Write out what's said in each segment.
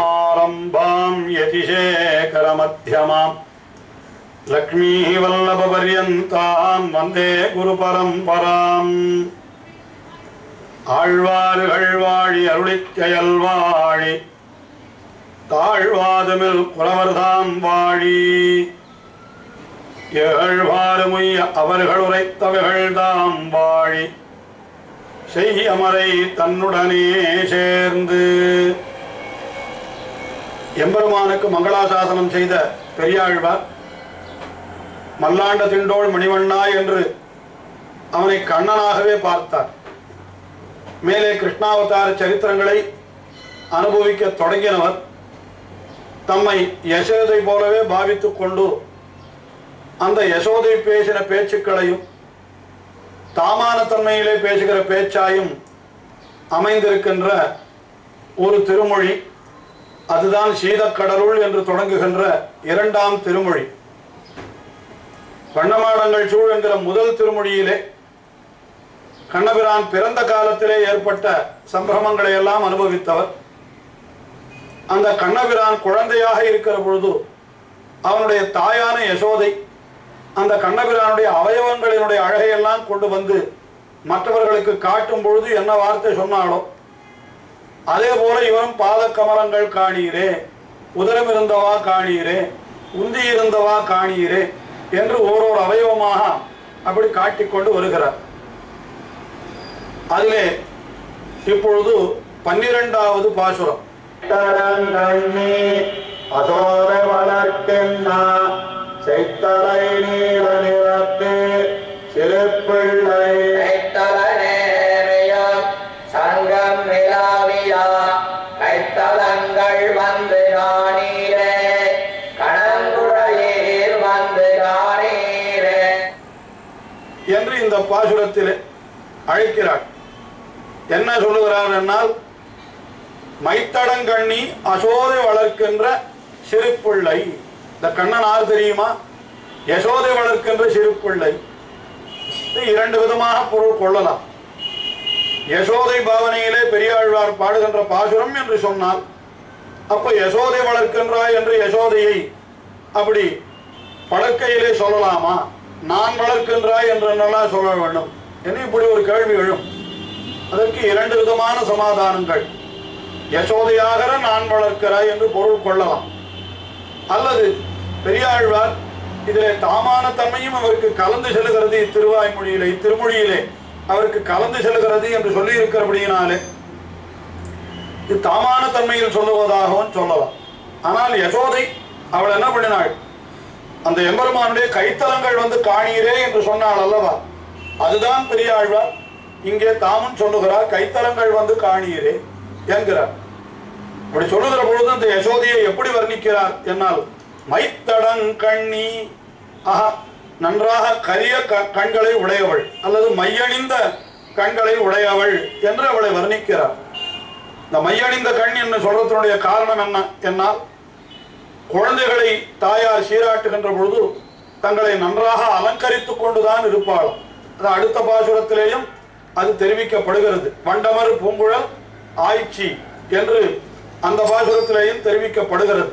सदाशिवसमारम्भाम् यतिशेखरमध्यमाम् लक्ष्मीवल्लभपर्यन्ताम् वन्दे गुरुपरम्पराम् ஆழ்வார்கள் வாழி அருளிச்செயல் வாழி தாழ்வாதுமில் குறவர்தாம் வாழி ஏழ்வாறுமுய்ய அவர்கள் உரைத்தவைகள் தாம் வாழி செய்யமரை தன்னுடனே சேர்ந்து எம்பெருமானுக்கு மங்களாசாசனம் செய்த பெரியாழ்வார் மல்லாண்ட திண்டோள் மணிவண்ணா என்று அவனை கண்ணனாகவே பார்த்தார் மேலே கிருஷ்ணாவதார சரித்திரங்களை அனுபவிக்க தொடங்கினவர் தம்மை யசோதை போலவே பாவித்துக் கொண்டு அந்த யசோதை பேசின பேச்சுக்களையும் தாமான தன்மையிலே பேசுகிற பேச்சாயும் அமைந்திருக்கின்ற ஒரு திருமொழி அதுதான் சீதக்கடலுள் என்று தொடங்குகின்ற இரண்டாம் திருமொழி வண்ணமாடங்கள் சூழ் என்கிற முதல் திருமொழியிலே கண்ணபிரான் பிறந்த காலத்திலே ஏற்பட்ட சம்பிரமங்களை எல்லாம் அனுபவித்தவர் அந்த கண்ணபிரான் குழந்தையாக இருக்கிற பொழுது அவனுடைய தாயான யசோதை அந்த கண்ணபிரானுடைய அவயவங்களினுடைய அழகையெல்லாம் கொண்டு வந்து மற்றவர்களுக்கு காட்டும் பொழுது என்ன வார்த்தை சொன்னாலோ அதே போல இவரும் பாத கமலங்கள் காணீரே உதரம் இருந்தவா காணீரே உந்தி இருந்தவா காணீரே என்று ஓரோரு அவயவமாக அப்படி காட்டிக்கொண்டு வருகிறார் அதிலே இப்பொழுது பன்னிரெண்டாவது பாசுரம் தரங்கண்ணி அசோர வளர்க்கின்றா செய்தலை நீல நிறத்து சிறு பிள்ளை கைத்தலனேறியும் சங்கம் நிலாவியா கைத்தலங்கள் வந்து காணீரே கணங்குழையீர் வந்து காணீரே என்று இந்த பாசுரத்திலே அழைக்கிறார் என்ன சொல்லுகிறார் என்னால் மைத்தடங்கண்ணி அசோதை வளர்க்கின்ற சிறு பிள்ளை இந்த கண்ணன் ஆறு தெரியுமா யசோதை வளர்க்கின்ற சிறு பிள்ளை இது இரண்டு விதமாக பொருள் கொள்ளலாம் யசோதை பாவனையிலே பெரியாழ்வார் பாடுகின்ற பாசுரம் என்று சொன்னால் அப்ப யசோதை வளர்க்கின்றாய் என்று யசோதையை அப்படி படற்கையிலே சொல்லலாமா நான் வளர்க்கின்றாய் என்று என்னெல்லாம் சொல்ல வேண்டும் என்று இப்படி ஒரு கேள்வி எழும் அதற்கு இரண்டு விதமான சமாதானங்கள் யசோதையாகிற நான் வளர்க்கிறாய் என்று பொருள் கொள்ளலாம் அல்லது பெரியாழ்வார் இதிலே தாமான தன்மையும் அவருக்கு கலந்து செல்கிறது இத்திருவாய்மொழியிலே இத்திருமொழியிலே அவருக்கு கலந்து செல்கிறது என்று சொல்லி இருக்கிறபடியினாலே இது தாமான தன்மையில் சொல்லுவதாகவும் சொல்லலாம் ஆனால் யசோதை அவள் என்ன பண்ணினாள் அந்த எம்பெருமானுடைய கைத்தலங்கள் வந்து காணீரே என்று சொன்னாள் அல்லவா அதுதான் பெரியாழ்வார் இங்கே தாமும் சொல்லுகிறார் கைத்தலங்கள் வந்து காணீரே என்கிறார் அப்படி சொல்லுகிற பொழுது இந்த யசோதையை எப்படி வர்ணிக்கிறார் என்னால் மைத்தடங்கண்ணி ஆஹா நன்றாக கரிய க- கண்களை உடையவள் அல்லது மையணிந்த கண்களை உடையவள் என்று அவளை வர்ணிக்கிறார் இந்த மையணிந்த கண் என்று சொல்றதனுடைய காரணம் என்ன என்னால் குழந்தைகளை தாயார் சீராட்டுகின்ற பொழுது தங்களை நன்றாக அலங்கரித்துக் கொண்டுதான் இருப்பாளாம் அது அடுத்த பாசுரத்திலேயும் அது தெரிவிக்கப்படுகிறது வண்டமர் பூங்குழல் ஆய்ச்சி என்று அந்த பாசுரத்திலேயும் தெரிவிக்கப்படுகிறது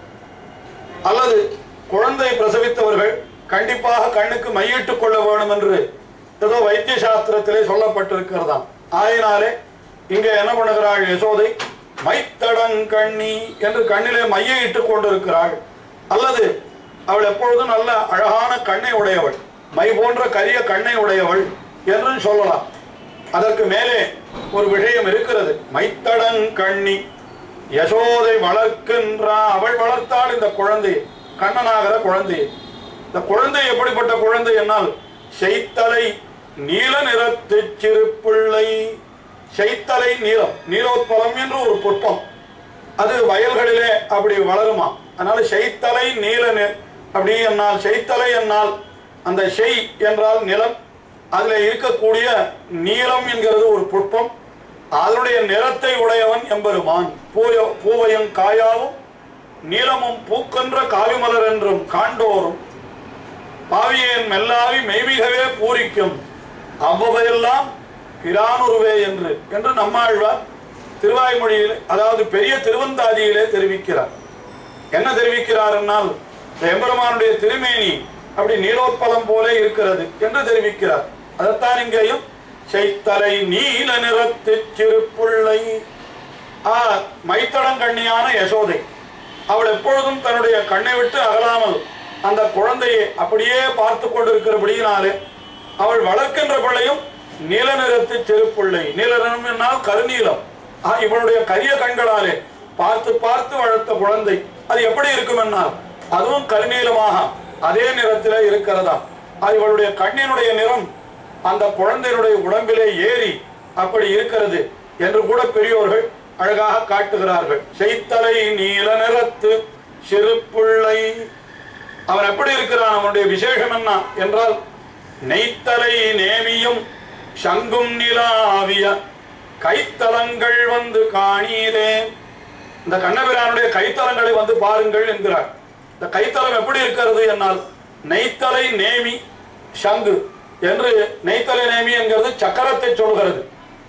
அல்லது குழந்தை பிரசவித்தவர்கள் கண்டிப்பாக கண்ணுக்கு மையிட்டுக் கொள்ள வேண்டும் என்று ஏதோ வைத்திய சாஸ்திரத்திலே சொல்லப்பட்டிருக்கிறதாம் ஆயினாலே இங்கே என்ன பண்ணுகிறாள் யசோதை மைத்தடங்கண்ணி என்று கண்ணிலே மையை இட்டுக் கொண்டிருக்கிறாள் அல்லது அவள் எப்பொழுதும் நல்ல அழகான கண்ணை உடையவள் மை போன்ற கரிய கண்ணை உடையவள் என்று சொல்லலாம் அதற்கு மேலே ஒரு விஷயம் இருக்கிறது மைத்தடங்கண்ணி யசோதை வளர்க்கின்றா அவள் வளர்த்தாள் இந்த குழந்தை கண்ணனாகிற குழந்தை இந்த குழந்தை எப்படிப்பட்ட குழந்தை என்னால் செய்த்தலை நீல நிறத்து சிறு பிள்ளை செய்த்தலை நீலம் நீலோத்பலம் என்று ஒரு புஷ்பம் அது வயல்களிலே அப்படி வளருமா அதனால செய்த்தலை நீல நி- அப்படி என்னால் செய்த்தலை என்னால் அந்த செய் என்றால் நிலம் அதுல இருக்கக்கூடிய நீலம் என்கிறது ஒரு புஷ்பம் அதனுடைய நிறத்தை உடையவன் எம்பெருமான் பூய பூவையும் காயாவும் நீலமும் பூக்கின்ற காவிமலர் என்றும் காண்டோரும் பாவியேன் மெல்லாவி மெய்மிகவே பூரிக்கும் அவ்வவையெல்லாம் பிரானுருவே என்று என்று நம்மாழ்வார் திருவாய்மொழியில் அதாவது பெரிய திருவந்தாதியிலே தெரிவிக்கிறார் என்ன தெரிவிக்கிறார் என்னால் இந்த எம்பெருமானுடைய திருமேனி அப்படி நீலோத்பலம் போல இருக்கிறது என்று தெரிவிக்கிறார் அதைத்தான் இங்கேயும் செய்தலை நீல நிறத்து சிறுப்புள்ளை ஆ மைத்தடங்கண்ணியான யசோதை அவள் எப்பொழுதும் தன்னுடைய கண்ணை விட்டு அகலாமல் அந்த குழந்தையை அப்படியே பார்த்து கொண்டிருக்கிறபடியினாலே அவள் வளர்க்கின்ற பிள்ளையும் நீல நிறத்து சிறுப்புள்ளை நீல நிறம் என்னால் கருநீலம் ஆ, இவளுடைய கரிய கண்களாலே பார்த்து பார்த்து வளர்த்த குழந்தை அது எப்படி இருக்கும் என்னால் அதுவும் கருநீலமாக அதே நிறத்திலே இருக்கிறதா அது இவளுடைய கண்ணினுடைய நிறம் அந்த குழந்தையினுடைய உடம்பிலே ஏறி அப்படி இருக்கிறது என்று கூட பெரியோர்கள் அழகாக காட்டுகிறார்கள் செய்தலை நீல நிறத்து சிறுப்புள்ளை அவன் எப்படி இருக்கிறான் அவனுடைய விசேஷம் என்ன என்றால் நெய்த்தலை நேமியும் சங்கும் நிலாவிய கைத்தலங்கள் வந்து காணீரே இந்த கண்ணபிரானுடைய கைத்தலங்களை வந்து பாருங்கள் என்கிறார் இந்த கைத்தலம் எப்படி இருக்கிறது என்னால் நெய்த்தலை நேமி சங்கு என்று நெய்த்தலை நேமி என்கிறது சக்கரத்தை சொல்கிறது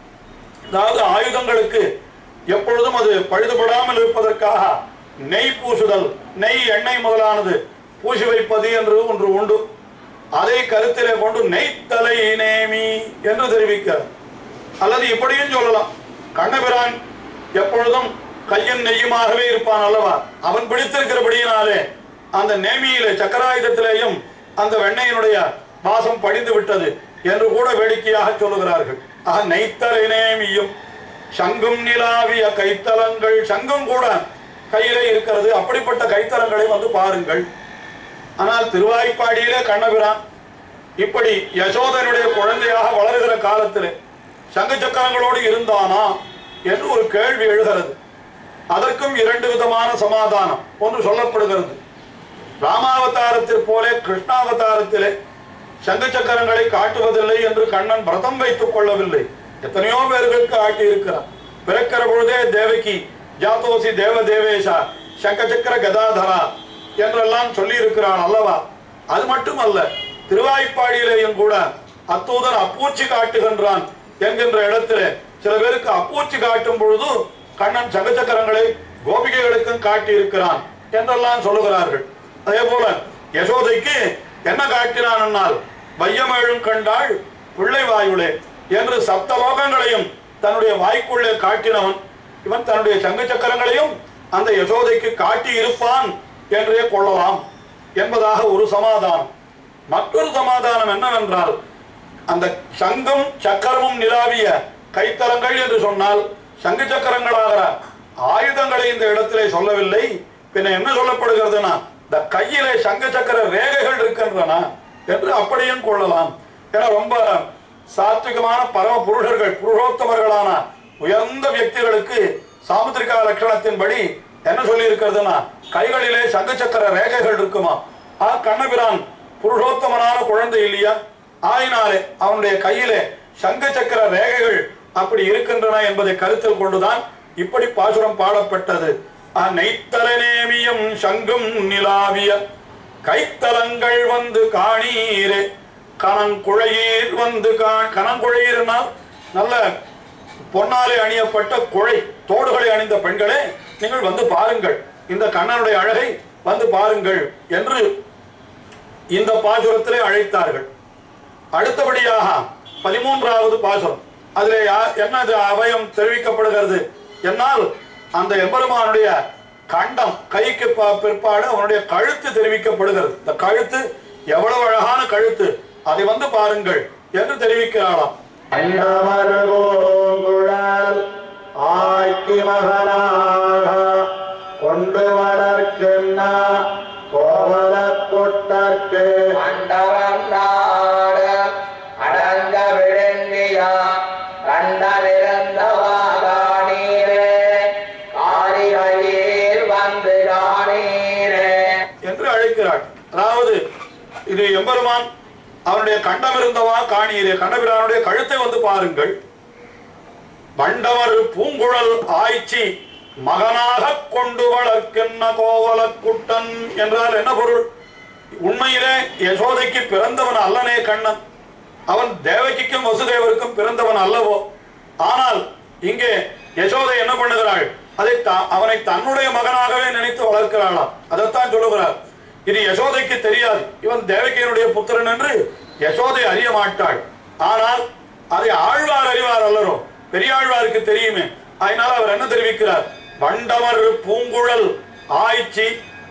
அதாவது ஆயுதங்களுக்கு எப்பொழுதும் அது பழுதுபடாமல் இருப்பதற்காக நெய் பூசுதல் நெய் எண்ணெய் முதலானது பூசி வைப்பது என்று ஒன்று உண்டு அதை கருத்திலே கொண்டு நெய்த்தலை நேமி என்று தெரிவிக்கிறார் அல்லது இப்படியும் சொல்லலாம் கண்ணபிரான் எப்பொழுதும் கையின் நெய்யுமாகவே இருப்பான் அல்லவா அவன் பிடித்திருக்கிறபடியினாலே அந்த நேமியிலே சக்கராயுதத்திலேயும் அந்த வெண்ணையினுடைய வாசம் படிந்து விட்டது என்று கூட வேடிக்கையாக சொல்லுகிறார்கள் ஆக நெய்த்தலை நேமியும் சங்கும் நிலாவிய கைத்தலங்கள் சங்கும் கூட கையிலே இருக்கிறது அப்படிப்பட்ட கைத்தலங்களை வந்து பாருங்கள் ஆனால் திருவாய்ப்பாடியிலே கண்ணபிரான் இப்படி யசோதனுடைய குழந்தையாக வளருகிற காலத்திலே சங்கு சக்கரங்களோடு இருந்தானா என்று ஒரு கேள்வி எழுகிறது அதற்கும் இரண்டு விதமான சமாதானம் ஒன்று சொல்லப்படுகிறது ராமாவதாரத்திற் போலே கிருஷ்ணாவதாரத்திலே சங்கு சக்கரங்களை காட்டுவதில்லை என்று கண்ணன் விரதம் வைத்துக் கொள்ளவில்லை எத்தனையோ பேர்களுக்கு ஆட்டி இருக்கிறார் பிறக்கிற பொழுதே தேவகி ஜாதோசி தேவ தேவேஷா சங்க சக்கர கதாதரா என்றெல்லாம் சொல்லி இருக்கிறான் அல்லவா அது மட்டுமல்ல திருவாய்ப்பாடியிலேயும் கூட அத்தூதன் அப்பூச்சி காட்டுகின்றான் என்கின்ற இடத்திலே சில பேருக்கு அப்பூச்சி காட்டும் பொழுது கண்ணன் சகச்சக்கரங்களை கோபிகைகளுக்கும் காட்டி இருக்கிறான் என்றெல்லாம் சொல்லுகிறார்கள் அதே போல யசோதைக்கு என்ன காட்டினான் என்னால் வையமேழும் கண்டாள் பிள்ளை வாயுளே என்று சப்த லோகங்களையும் தன்னுடைய வாய்க்குள்ளே காட்டினவன் இவன் தன்னுடைய சங்கு சக்கரங்களையும் அந்த யசோதைக்கு காட்டி இருப்பான் என்றே கொள்ளலாம் என்பதாக ஒரு சமாதானம் மற்றொரு சமாதானம் என்னவென்றால் அந்த சங்கம் சக்கரமும் நிலாவிய கைத்தலங்கள் என்று சொன்னால் சங்கு சக்கரங்களாகிற ஆயுதங்களை இந்த இடத்திலே சொல்லவில்லை பின்ன என்ன சொல்லப்படுகிறதுனா இந்த கையிலே சங்கு சக்கர ரேகைகள் இருக்கின்றன என்று அப்படியும் கொள்ளலாம் என ரொம்ப சாத்விகமான பரம புருஷர்கள் புருஷோத்தமர்களான உயர்ந்த வியக்திகளுக்கு சாமுத்திரிகா லட்சணத்தின்படி என்ன சொல்லி இருக்கிறதுனா கைகளிலே சங்கு சக்கர ரேகைகள் இருக்குமா ஆ கண்ணபிரான் புருஷோத்தமனான குழந்தை இல்லையா ஆயினாலே அவனுடைய கையிலே சங்கு சக்கர ரேகைகள் அப்படி இருக்கின்றன என்பதை கருத்தில் கொண்டுதான் இப்படி பாசுரம் பாடப்பட்டது நெய்த்தலநேமியம் சங்கும் நிலாவிய கைத்தலங்கள் வந்து காணீரே கணங்குழையீர் வந்து கா- கணங்குழையீர்னால் நல்ல பொன்னாலே அணியப்பட்ட குழை தோடுகளை அணிந்த பெண்களே நீங்கள் வந்து பாருங்கள் இந்த கண்ணனுடைய அழகை வந்து பாருங்கள் என்று இந்த பாசுரத்திலே அழைத்தார்கள் அடுத்தபடியாக பதிமூன்றாவது பாசுரம் அதிலே யா- என்னது அபயம் தெரிவிக்கப்படுகிறது என்னால் அந்த எம்பெருமானுடைய கண்டம் கைக்கு ப- பிற்பாடு அவனுடைய கழுத்து தெரிவிக்கப்படுகிறது இந்த கழுத்து எவ்வளவு அழகான கழுத்து அதை வந்து பாருங்கள் என்று தெரிவிக்கிறாளாம் அண்டமருகோங்குழல் ஆய்க்கு மகனாக கொண்டு வளர்க்கின்ற கோவல கொட்டற்கு மண்டபம் நாடு அடங்க விழுங்கியா கண்டனிருந்தவாகானீரே காரிகையீர் வந்து காணீரே என்று அழைக்கிறாள் அதாவது இது எம்பெருமான் அவனுடைய கண்டம் இருந்தவா காணீரே கண்ணபிரானுடைய கழுத்தை வந்து பாருங்கள் பண்டவர் பூங்குழல் ஆய்ச்சி மகனாக கொண்டு வளர்க்கின்ற கோவல குட்டன் என்றால் என்ன பொருள் உண்மையிலே யசோதைக்கு பிறந்தவன் அல்லனே கண்ணன் அவன் தேவகிக்கும் வசுதேவருக்கும் பிறந்தவன் அல்லவோ ஆனால் இங்கே யசோதை என்ன பண்ணுகிறாள் அதை த- அவனை தன்னுடைய மகனாகவே நினைத்து வளர்க்கிறாளாம் அதைத்தான் சொல்லுகிறார் இது யசோதைக்கு தெரியாது இவன் தேவகியனுடைய புத்திரன் என்று யசோதை அறிய மாட்டாள் ஆனால் அதை ஆழ்வார் அறிவார் அல்லரோ பெரியாழ்வாருக்கு தெரியுமே அதனால அவர் என்ன தெரிவிக்கிறார் வண்டமர் பூங்குழல் ஆய்ச்சி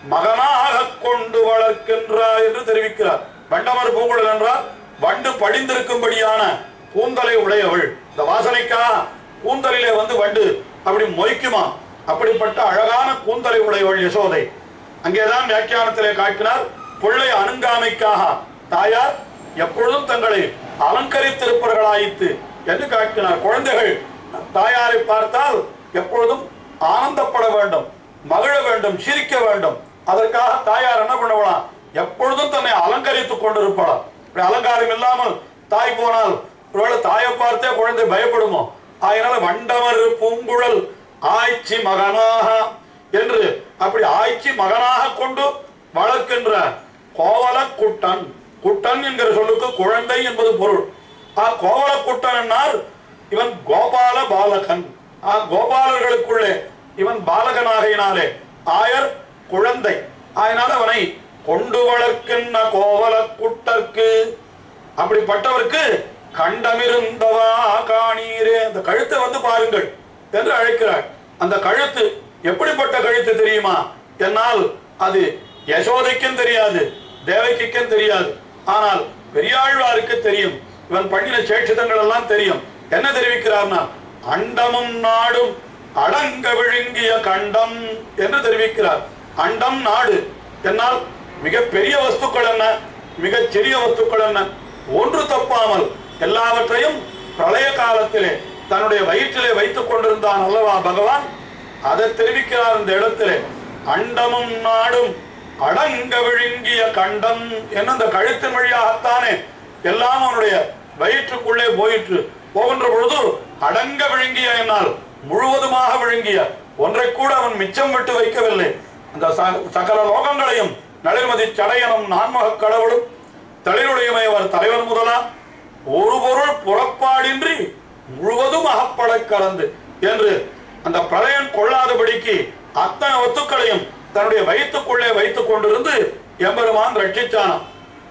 மகனாக கொண்டு வளர்க்கின்றார் என்று தெரிவிக்கிறார் வண்டமர் பூங்குழல் என்றால் வண்டு படிந்திருக்கும்படியான கூந்தலை உடையவள் இந்த வாசனைக்காக கூந்தலிலே வந்து வண்டு அப்படி மொய்க்குமா அப்படிப்பட்ட அழகான கூந்தலை உடையவள் யசோதை அங்கேதான் வியாக்கியானத்திலே காட்டினார் பிள்ளை அணுங்காமைக்காக தாயார் எப்பொழுதும் தங்களை அலங்கரித்திருப்பவர்களாயித்து என்று காட்டினார் குழந்தைகள் தாயாரை பார்த்தால் எப்பொழுதும் ஆனந்தப்பட வேண்டும் மகிழ வேண்டும் சிரிக்க வேண்டும் அதற்காக தாயார் என்ன பண்ணுவலாம் எப்பொழுதும் தன்னை அலங்கரித்துக் கொண்டிருப்பாளாம் இப்படி அலங்காரம் இல்லாமல் தாய் போனால் ஒருவேளை தாயை பார்த்தே குழந்தை பயப்படுமோ அதனால வண்டவர் பூங்குழல் ஆய்ச்சி மகனாக என்று அப்படி ஆய்ச்சி மகனாக கொண்டு வளர்க்கின்ற கோவல குட்டன் குட்டன் என்கிற சொல்லுக்கு குழந்தை என்பது பொருள் ஆ கோவல குட்டன் என்னால் இவன் கோபால பாலகன் ஆ கோபாலர்களுக்குள்ளே இவன் பாலகனாகையினாலே ஆயர் குழந்தை அதனால் அவனை கொண்டு வளர்க்கின்ற கோவல குட்டற்கு அப்படிப்பட்டவருக்கு கண்டமிருந்தவா காணீரே அந்த கழுத்தை வந்து பாருங்கள் என்று அழைக்கிறார் அந்த கழுத்து எப்படிப்பட்ட கழுத்து தெரியுமா என்னால் அது யசோதைக்கும் தெரியாது தேவகிக்கும் தெரியாது ஆனால் பெரியாழ்வாருக்கு தெரியும் இவன் பண்ணின சேட்சிதங்கள் எல்லாம் தெரியும் என்ன தெரிவிக்கிறார்னா அண்டமும் நாடும் அடங்க விழுங்கிய கண்டம் என்று தெரிவிக்கிறார் அண்டம் நாடு என்னால் மிக பெரிய வஸ்துக்கள் என்ன மிகச் சிறிய வஸ்துக்கள் என்ன ஒன்று தப்பாமல் எல்லாவற்றையும் பிரளய காலத்திலே தன்னுடைய வயிற்றிலே வைத்துக் கொண்டிருந்தான் அல்லவா பகவான் அதை தெரிவிக்கிறார் இந்த இடத்திலே அண்டமும் நாடும் அடங்க விழுங்கிய கண்டம் என்ன அந்த கழுத்தின் வழியாகத்தானே எல்லாம் அவனுடைய வயிற்றுக்குள்ளே போயிற்று போகின்ற பொழுது அடங்க விழுங்கிய என்னால் முழுவதுமாக விழுங்கிய ஒன்றை கூட அவன் மிச்சம் விட்டு வைக்கவில்லை அந்த ச- சகல லோகங்களையும் நளிர்மதி சடையனும் நான்மக கடவுளும் தளிருடையமையவர் தலைவர் முதலா ஒரு பொருள் புறப்பாடின்றி முழுவதும் அகப்பட கலந்து என்று அந்த பிரளயம் கொள்ளாதபடிக்கு அத்தனை ஒத்துக்களையும் தன்னுடைய வயிற்றுக்குள்ளே வைத்துக் கொண்டிருந்து எம்பெருமான் ரட்சிச்சானாம்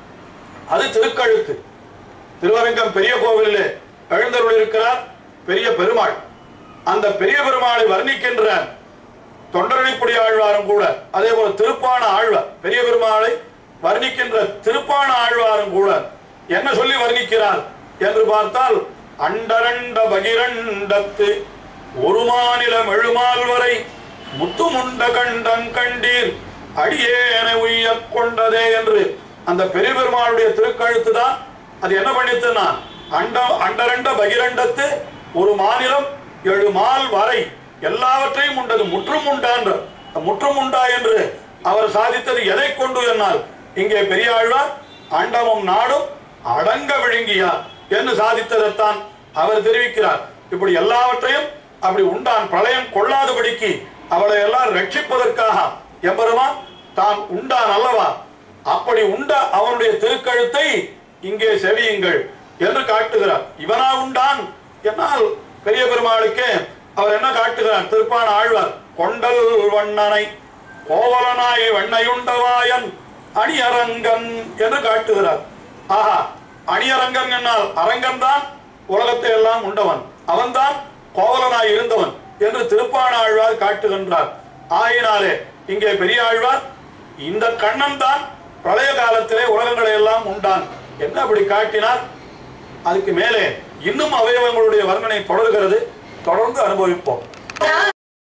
அது திருக்கழுத்து திருவரங்கம் பெரிய கோவிலிலே எழுந்தருள் இருக்கிறார் பெரிய பெருமாள் அந்த பெரிய பெருமாளை வர்ணிக்கின்ற தொண்டரணிப்புடி ஆழ்வாரும் கூட அதே போல திருப்பான ஆழ்வார் பெரிய பெருமாளை வர்ணிக்கின்ற திருப்பான ஆழ்வாரும் கூட என்ன சொல்லி வர்ணிக்கிறார் என்று பார்த்தால் அண்டரண்ட பகிரண்டத்து ஒரு மாநிலம் எழுமால் வரை முத்துமுண்ட கண்டம் கண்டீர் அடியேனை உய்யக் கொண்டதே என்று அந்த பெரிய பெருமாளுடைய திருக்கழுத்து தான் அது என்ன பண்ணித்துன்னா அண்டம் அண்டரண்ட பகிரண்டத்து ஒரு மாநிலம் ஏழு மால் வரை எல்லாவற்றையும் உண்டது முற்றும் உண்டான்ற முற்றும் உண்டா என்று அவர் சாதித்தது எதை கொண்டு என்னால் இங்கே பெரியாழ்வார் அண்டமும் நாடும் அடங்க விழுங்கியார் என்று சாதித்ததைத்தான் அவர் தெரிவிக்கிறார் இப்படி எல்லாவற்றையும் அப்படி உண்டான் பிரளயம் கொள்ளாதபடிக்கு அவளை எல்லாம் ரட்சிப்பதற்காக எம்பெருமான் தான் உண்டான் அல்லவா அப்படி உண்ட அவனுடைய திருக்கழுத்தை இங்கே செவியுங்கள் என்று காட்டுகிறார் இவனா உண்டான் என்னால் பெரிய பெருமாளுக்கு அவர் என்ன காட்டுகிறார் திருப்பான ஆழ்வார் கொண்டல் வண்ணனை கோவலனாய் வெண்ணையுண்டவாயன் அணியரங்கன் என்று காட்டுகிறார் ஆஹா அணியரங்கன் என்னால் அரங்கன் தான் உலகத்தை எல்லாம் உண்டவன் அவன்தான் கோவலனாய் இருந்தவன் என்று திருப்பான ஆழ்வார் காட்டுகின்றார் ஆயினாலே இங்கே பெரிய ஆழ்வார் இந்த கண்ணன் தான் பிரளய காலத்திலே உலகங்களை எல்லாம் உண்டான் என்ன அப்படி காட்டினார் அதுக்கு மேலே இன்னும் அவயவங்களுடைய வர்ணனை தொடர்கிறது தொடர்ந்து அனுபவிப்போம்